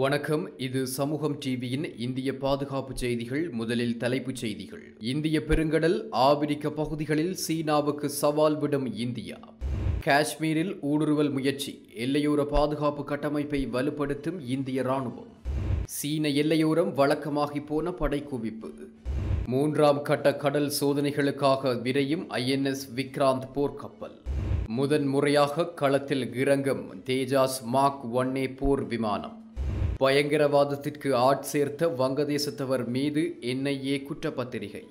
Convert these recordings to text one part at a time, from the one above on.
வணக்கம் இது சமூகம் டிவியின் இந்திய பாதுகாப்பு செய்திகள் முதலில் தலைப்புச் செய்திகள் இந்திய பெருங்கடல் ஆபிரிக்க பகுதிகளில் சீனாவுக்கு சவால் விடும் இந்தியா காஷ்மீரில் ஊடுருவல் முயற்சி எல்லையோர பாதுகாப்பு கட்டமைப்பை வலுப்படுத்தும் இந்திய ராணுவம் சீன எல்லையோரம் வழக்கமாகி போன படை குவிப்பு மூன்றாம் கட்ட கடல் சோதனைகளுக்காக விரையும் ஐஎன்எஸ் விக்ராந்த் போர்க்கப்பல் முதன் முறையாக களத்தில் இறங்கும் தேஜாஸ் மாக் ஒன்னே போர் விமானம் பயங்கரவாதத்திற்கு ஆட்சேர்த்த வங்கதேசத்தவர் மீது என்ஐஏ குற்றப்பத்திரிகை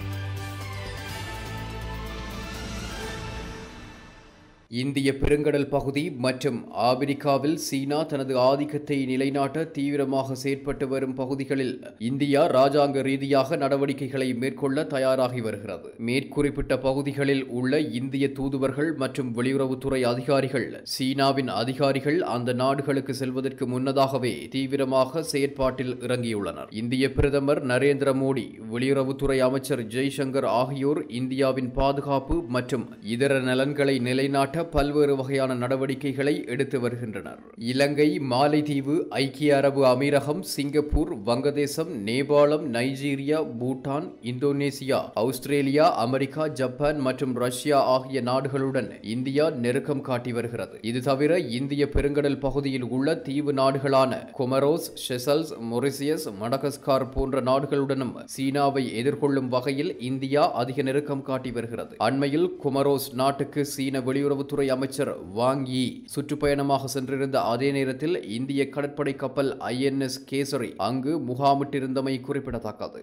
இந்திய பெருங்கடல் பகுதி மற்றும் ஆபிரிக்காவில் சீனா தனது ஆதிக்கத்தை நிலைநாட்ட தீவிரமாக செயற்பட்டு வரும் பகுதிகளில் இந்தியா ராஜாங்க ரீதியாக நடவடிக்கைகளை மேற்கொள்ள தயாராகி வருகிறது மேற்குறிப்பிட்ட பகுதிகளில் உள்ள இந்திய தூதுவர்கள் மற்றும் வெளியுறவுத்துறை அதிகாரிகள் சீனாவின் அதிகாரிகள் அந்த நாடுகளுக்கு செல்வதற்கு முன்னதாகவே தீவிரமாக செயற்பாட்டில் இறங்கியுள்ளனர் இந்திய பிரதமர் நரேந்திர மோடி வெளியுறவுத்துறை அமைச்சர் ஜெய்சங்கர் ஆகியோர் இந்தியாவின் பாதுகாப்பு மற்றும் இதர நலன்களை நிலைநாட்ட பல்வேறு வகையான நடவடிக்கைகளை எடுத்து வருகின்றனர் இலங்கை மாலைதீவு ஐக்கிய அரபு அமீரகம் சிங்கப்பூர் வங்கதேசம் நேபாளம் Nigeria Bhutan Indonesia Australia America Japan மற்றும் ரஷ்யா ஆகிய நாடுகளுடன் இந்தியா நெருக்கம் காட்டி வருகிறது இது தவிர இந்திய பெருங்கடல் பகுதியில் உள்ள தீவு நாடுகளான கொமரோஸ் ஷெசல்ஸ் மொரிசியஸ் மடகஸ்கார் போன்ற நாடுகளுடனும் சீனாவை எதிர்கொள்ளும் வகையில் இந்தியா அதிக நெருக்கம் காட்டி வருகிறது அண்மையில் குமரோஸ் நாட்டுக்கு சீன வெளியுறவுத்துறை அமைச்சர் வாங் யி சுற்றுப்பயணமாக சென்றிருந்த அதே நேரத்தில் இந்திய கடற்படை கப்பல் ஐஎன்எஸ் கேசரி அங்கு முகாமிட்டிருந்தமை குறிப்பிடத்தக்கது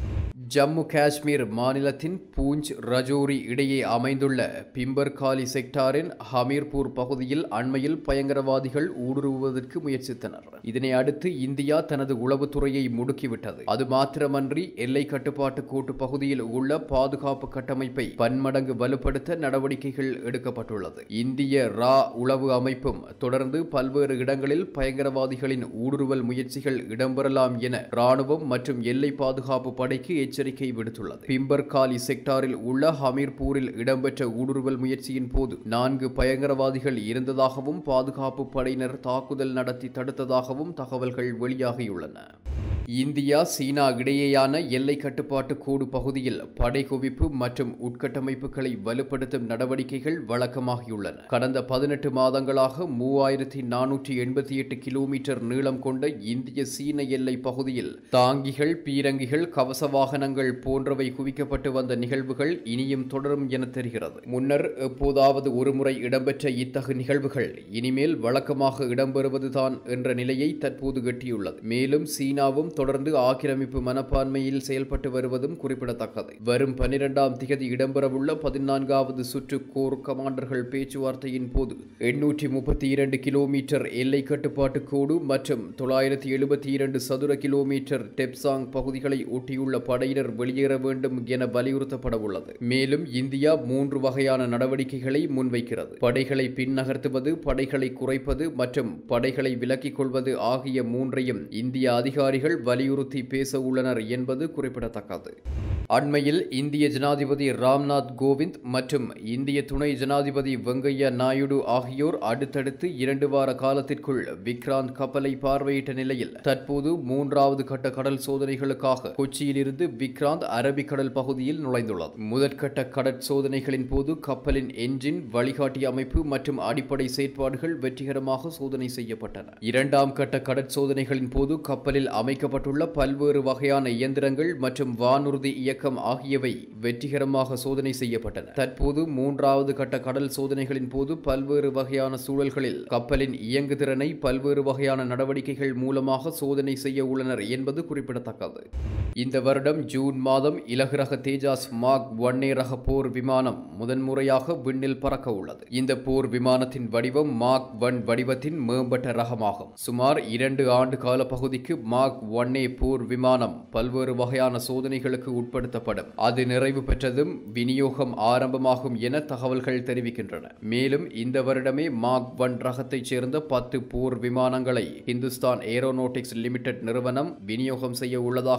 ஜம்மு காஷ்மீர் மாநிலத்தின் பூஞ்ச் ரஜோரி இடையே அமைந்துள்ள பிம்பர்காலி செக்டாரின் ஹமீர்பூர் பகுதியில் அண்மையில் பயங்கரவாதிகள் ஊடுருவுவதற்கு முயற்சித்தனர் இதனை அடுத்து இந்தியா தனது உளவுத்துறையை முடுக்கிவிட்டது அது மாத்திரமன்றி எல்லை கட்டுப்பாட்டு கோட்டு பகுதியில் உள்ள பாதுகாப்பு கட்டமைப்பை பன்மடங்கு வலுப்படுத்த நடவடிக்கைகள் எடுக்கப்பட்டுள்ளது இந்திய ரா உளவு அமைப்பும் தொடர்ந்து பல்வேறு இடங்களில் பயங்கரவாதிகளின் ஊடுருவல் முயற்சிகள் இடம்பெறலாம் என ராணுவம் மற்றும் எல்லை பாதுகாப்பு படைக்கு எச்சரிக்கை விடுத்துள்ளது பிம்பர்காலி செக்டாரில் உள்ள ஹமீர்பூரில் இடம்பெற்ற ஊடுருவல் முயற்சியின் போது நான்கு பயங்கரவாதிகள் இருந்ததாகவும் பாதுகாப்பு படையினர் தாக்குதல் நடத்தி தடுத்ததாகவும் தகவல்கள் வெளியாகியுள்ளன இந்தியா சீனா இடையேயான எல்லை கட்டுப்பாட்டு கோடு பகுதியில் படை குவிப்பு மற்றும் உட்கட்டமைப்புகளை வலுப்படுத்தும் நடவடிக்கைகள் வழக்கமாகியுள்ளன கடந்த பதினெட்டு மாதங்களாக மூவாயிரத்தி நானூற்றி எண்பத்தி எட்டு கிலோமீட்டர் நீளம் கொண்ட இந்திய சீன எல்லை பகுதியில் தாங்கிகள் பீரங்கிகள் கவச வாகனங்கள் போன்றவை குவிக்கப்பட்டு வந்த நிகழ்வுகள் இனியும் தொடரும் என தெரிகிறது முன்னர் எப்போதாவது ஒருமுறை இடம்பெற்ற இத்தகு நிகழ்வுகள் இனிமேல் வழக்கமாக இடம்பெறுவதுதான் என்ற நிலையை தற்போது எட்டியுள்ளது மேலும் சீனாவும் தொடர்ந்து ஆக்கிரமிப்பு மனப்பான்மையில் செயல்பட்டு வருவதும் குறிப்பிடத்தக்கது வரும் பனிரெண்டாம் திகதி இடம்பெறவுள்ள பதினான்காவது சுற்று கோர் கமாண்டர்கள் பேச்சுவார்த்தையின் போது எண்ணூற்றி முப்பத்தி இரண்டு கிலோமீட்டர் எல்லை கட்டுப்பாட்டு கோடு மற்றும் தொள்ளாயிரத்தி எழுபத்தி இரண்டு சதுர கிலோமீட்டர் டெப்சாங் பகுதிகளை ஒட்டியுள்ள படையினர் வெளியேற வேண்டும் என வலியுறுத்தப்பட உள்ளது மேலும் இந்தியா மூன்று வகையான நடவடிக்கைகளை முன்வைக்கிறது படைகளை பின்னகர்த்துவது படைகளை குறைப்பது மற்றும் படைகளை விலக்கிக் கொள்வது ஆகிய மூன்றையும் இந்திய அதிகாரிகள் வலியுறுத்தி பேச உள்ளனர் என்பது குறிப்பிடத்தக்கது அண்மையில் இந்திய ஜனாதிபதி ராம்நாத் கோவிந்த் மற்றும் இந்திய துணை ஜனாதிபதி வெங்கையா நாயுடு ஆகியோர் அடுத்தடுத்து இரண்டு வார காலத்திற்குள் விக்ராந்த் கப்பலை பார்வையிட்ட நிலையில் தற்போது மூன்றாவது கட்ட கடல் சோதனைகளுக்காக கொச்சியிலிருந்து விக்ராந்த் அரபிக்கடல் பகுதியில் நுழைந்துள்ளது முதற்கட்ட கடற்சோதனைகளின் போது கப்பலின் என்ஜின் வழிகாட்டி அமைப்பு மற்றும் அடிப்படை செயற்பாடுகள் வெற்றிகரமாக சோதனை செய்யப்பட்டன இரண்டாம் கட்ட கடற்சோதனைகளின் போது கப்பலில் அமைக்கப்பட்டுள்ள பல்வேறு வகையான இயந்திரங்கள் மற்றும் வானூர்தி இயக்கம் ஆகியவை வெற்றிகரமாக சோதனை செய்யப்பட்டன தற்போது மூன்றாவது கட்ட கடல் சோதனைகளின் போது பல்வேறு வகையான சூழல்களில் கப்பலின் இயங்குதிறனை பல்வேறு வகையான நடவடிக்கைகள் மூலமாக சோதனை செய்ய உள்ளனர் என்பது குறிப்பிடத்தக்கது இந்த வருடம் ஜூன் மாதம் இலகு ரக தேஜாஸ் மாக் ஒன்னே ரக போர் விமானம் முதன்முறையாக விண்ணில் பறக்க உள்ளது இந்த போர் விமானத்தின் வடிவம் மாக் ஒன் வடிவத்தின் மேம்பட்ட ரகமாகும் சுமார் இரண்டு ஆண்டு கால பகுதிக்கு மாக் ஒன்னே போர் விமானம் பல்வேறு வகையான சோதனைகளுக்கு உட்படுத்தப்படும் அது நிறைவு பெற்றதும் விநியோகம் ஆரம்பமாகும் என தகவல்கள் தெரிவிக்கின்றன மேலும் இந்த வருடமே மாக் ஒன் ரகத்தைச் சேர்ந்த பத்து போர் விமானங்களை இந்துஸ்தான் ஏரோநாட்டிக்ஸ் லிமிடெட் நிறுவனம் விநியோகம் செய்ய உள்ளதாக அதன்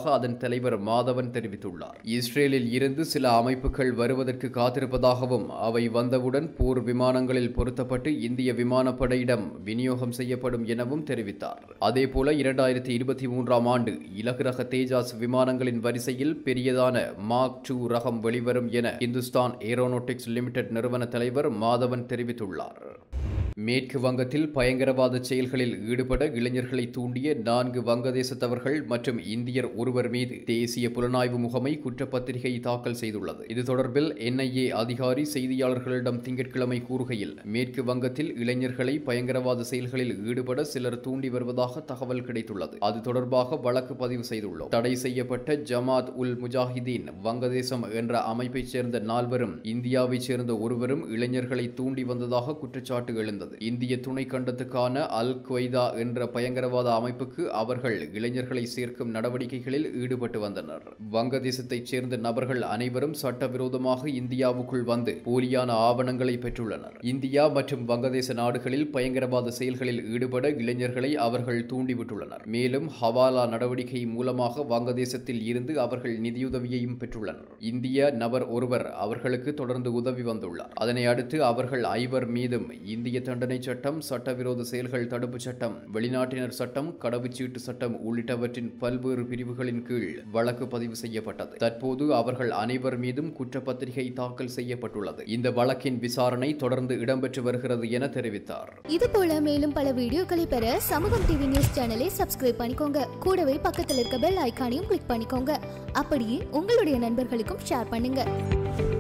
தலைவர் மாதவன் தெரிவித்துள்ளார் இஸ்ரேலில் இருந்து சில அமைப்புகள் வருவதற்கு காத்திருப்பதாகவும் அவை வந்தவுடன் போர் விமானங்களில் பொருத்தப்பட்டு இந்திய விமானப்படையிடம் விநியோகம் செய்யப்படும் எனவும் தெரிவித்தார் அதேபோல இரண்டாயிரத்தி இருபத்தி மூன்றாம் ஆண்டு இலகு ரக தேஜாஸ் விமானங்களின் வரிசையில் பெரியதான மார்க் டூ ரகம் வெளிவரும் என இந்துஸ்தான் ஏரோநாட்டிக்ஸ் லிமிடெட் நிறுவன தலைவர் மாதவன் தெரிவித்துள்ளார் மேற்கு வங்கத்தில் பயங்கரவாத செயல்களில் ஈடுபட இளைஞர்களை தூண்டிய நான்கு வங்கதேசத்தவர்கள் மற்றும் இந்தியர் ஒருவர் மீது தேசிய புலனாய்வு முகமை குற்றப்பத்திரிகை தாக்கல் செய்துள்ளது இது தொடர்பில் என்ஐஏ அதிகாரி செய்தியாளர்களிடம் திங்கட்கிழமை கூறுகையில் மேற்கு வங்கத்தில் இளைஞர்களை பயங்கரவாத செயல்களில் ஈடுபட சிலர் தூண்டி வருவதாக தகவல் கிடைத்துள்ளது அது தொடர்பாக வழக்கு பதிவு செய்துள்ளோம் தடை செய்யப்பட்ட ஜமாத் உல் முஜாஹிதீன் வங்கதேசம் என்ற அமைப்பைச் சேர்ந்த நால்வரும் இந்தியாவைச் சேர்ந்த ஒருவரும் இளைஞர்களை தூண்டி வந்ததாக குற்றச்சாட்டு எழுந்தது இந்திய துணை கண்டத்துக்கான அல் கொய்தா என்ற பயங்கரவாத அமைப்புக்கு அவர்கள் இளைஞர்களை சேர்க்கும் நடவடிக்கைகளில் ஈடுபட்டு வந்தனர் வங்கதேசத்தைச் சேர்ந்த நபர்கள் அனைவரும் சட்டவிரோதமாக இந்தியாவுக்குள் வந்து போலியான ஆவணங்களை பெற்றுள்ளனர் இந்தியா மற்றும் வங்கதேச நாடுகளில் பயங்கரவாத செயல்களில் ஈடுபட இளைஞர்களை அவர்கள் தூண்டிவிட்டுள்ளனர் மேலும் ஹவாலா நடவடிக்கை மூலமாக வங்கதேசத்தில் இருந்து அவர்கள் நிதியுதவியையும் பெற்றுள்ளனர் இந்திய நபர் ஒருவர் அவர்களுக்கு தொடர்ந்து உதவி வந்துள்ளார் அதனை அடுத்து அவர்கள் ஐவர் மீதும் இந்திய தண்டனை சட்டம் சட்டவிரோத செயல்கள் தடுப்புச் சட்டம் வெளிநாட்டினர் சட்டம் கடவுச்சீட்டு சட்டம் உள்ளிட்டவற்றின் பல்வேறு பிரிவுகளின் கீழ் வழக்கு பதிவு செய்யப்பட்டது தற்போது அவர்கள் அனைவர் மீதும் குற்றப்பத்திரிகை தாக்கல் செய்யப்பட்டுள்ளது இந்த வழக்கின் விசாரணை தொடர்ந்து இடம்பெற்று வருகிறது என தெரிவித்தார் இது போல மேலும் பல வீடியோக்களை பெற சமூகம் டிவி நியூஸ் சேனலை சப்ஸ்கிரைப் பண்ணிக்கோங்க கூடவே பக்கத்தில் இருக்க பெல் ஐகானையும் கிளிக் பண்ணிக்கோங்க அப்படியே உங்களுடைய நண்பர்களுக்கும் ஷேர் பண்ணுங்க